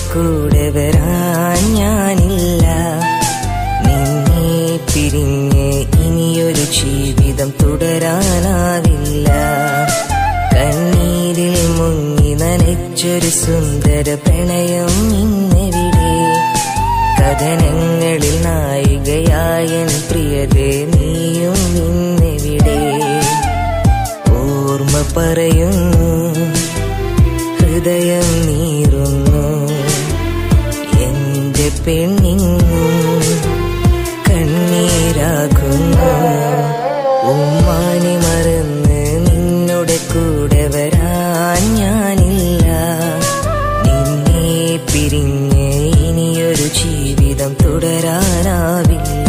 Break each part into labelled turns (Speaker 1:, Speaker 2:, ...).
Speaker 1: കൂടെ വരാൻ ഞാനില്ല നിന്നെ പിരിഞ്ഞ് ഇനിയൊരു ജീവിതം തുടരാനാവില്ല കണ്ണീരിൽ മുങ്ങി നനച്ചൊരു സുന്ദര പ്രണയം ഇന്നെവിടെ കഥനങ്ങളിൽ നായികയായൻ പ്രിയതേ നീയും ഇന്നെവിടെ ഓർമ്മ പറയുന്നു ഹൃദയം നീറുന്നു എന്റെ പെണ്ണിങ്ങു കണ്ണീരാകുന്നു ഉമ്മാനി മറന്ന് നിന്നുടെ കൂടെ വരാൻ ഞാനില്ല നിന്നെ പിരിഞ്ഞ് ഇനിയൊരു ജീവിതം തുടരാനാവില്ല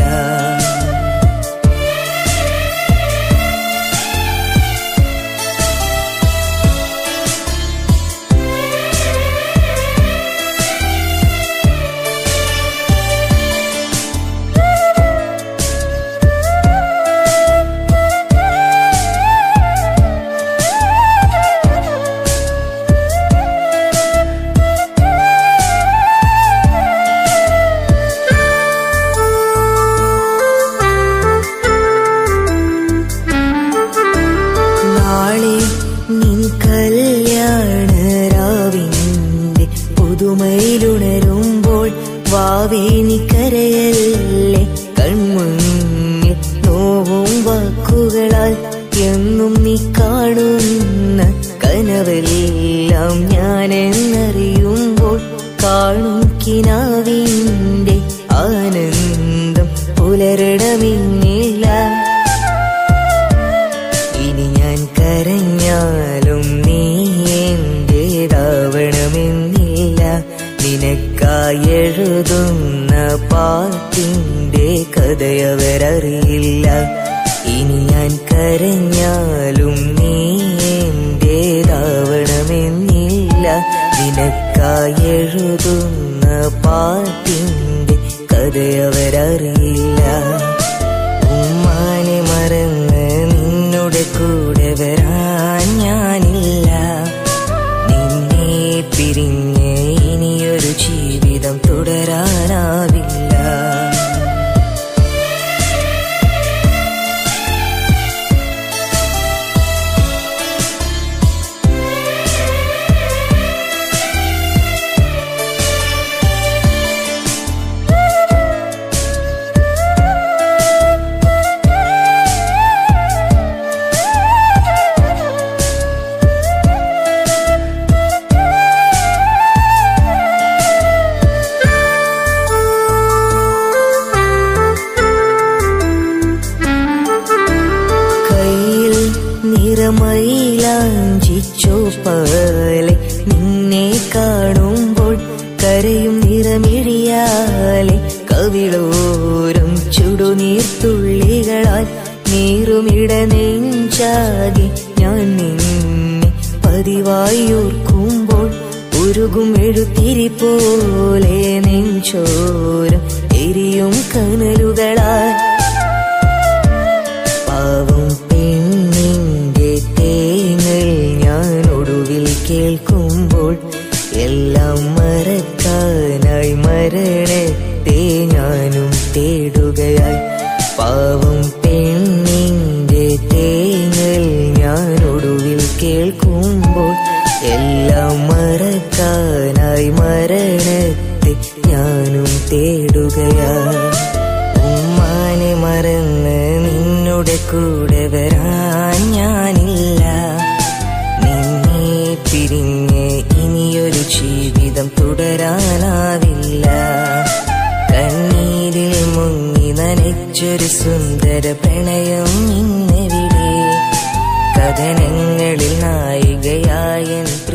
Speaker 1: നാളെ നിൻ കല്യാണ രാവിന്റെ പുതുമയിലുണരുമ്പോൾ വാവേനി കരയല്ലേ കൺമുന്നിൽ നോവും വാക്കുകളാൽ എന്നും നീ കാണുന്ന കനവെല്ലാം ഞാൻ എന്നറിയുമ്പോൾ കാണും കിനാവിന്റെ ആനന്ദം പുലരിടമിന്നില്ല ഇനി ഞാൻ കരഞ്ഞാലും നീ എന്റേതാവണമെന്നില്ല നിനക്കായി എഴുതുന്ന പാട്ടിന്റെ കഥയവരറിയില്ല ഇനി ഞാൻ കരഞ്ഞാലും നീ എന്റേതാവണമെന്നില്ല നിനക്കായി എഴുതുന്ന പാട്ടിന്റെ കഥയവരറിയില്ല ഉമ്മാനെ മറന്ന് നിന്നുടെ കൂടെ വരാൻ ഞാനില്ല നിന്നെ പിരിഞ്ഞ് ഇനിയൊരു ജീവിതം തുടരാനാവില്ല കയ്യിൽ നിറമയിലാഞ്ചിച്ചോ പോലെ നിന്നെ കാണുമ്പോൾ കരയും നിറമിഴിയാലെ കവിളോരം ചുടുനീർത്തുള്ളികളാൽ നീറുമിട നെഞ്ചാകെ ഞാൻ നിന്നെ പതിവായി ഓർക്കുമ്പോൾ ഉരുകും എഴുത്തിരി പോലെ നെഞ്ചോരം എരിയും കനലുകളാൽ പാവം പെണ്ണിന്റെ തേങ്ങൽ ഞാൻ ഒടുവിൽ കേൾക്കുമ്പോൾ എല്ലാം മറക്കാനായി മരണത്തെ ഞാനും തേടുകയായി പാവം പെണ്ണിന്റെ തേങ്ങൽ ഞാൻ ഒടുവിൽ കേൾക്കുമ്പോൾ എല്ലാം മറക്കാനായി മരണത്തെ ഞാനും തേടുകയായി ഉമ്മാനെ മറന്ന് നിന്നുടെ കൂടെ വരാൻ ഞാനില്ല നിന്നെ പിരിഞ്ഞ് ഇനിയൊരു ജീവിതം തുടരാനാവില്ല കണ്ണീരിൽ മുങ്ങി നനച്ചൊരു സുന്ദര പ്രണയം ഇന്നെവിടെ കഥനങ്ങളിൽ നായികയായൻ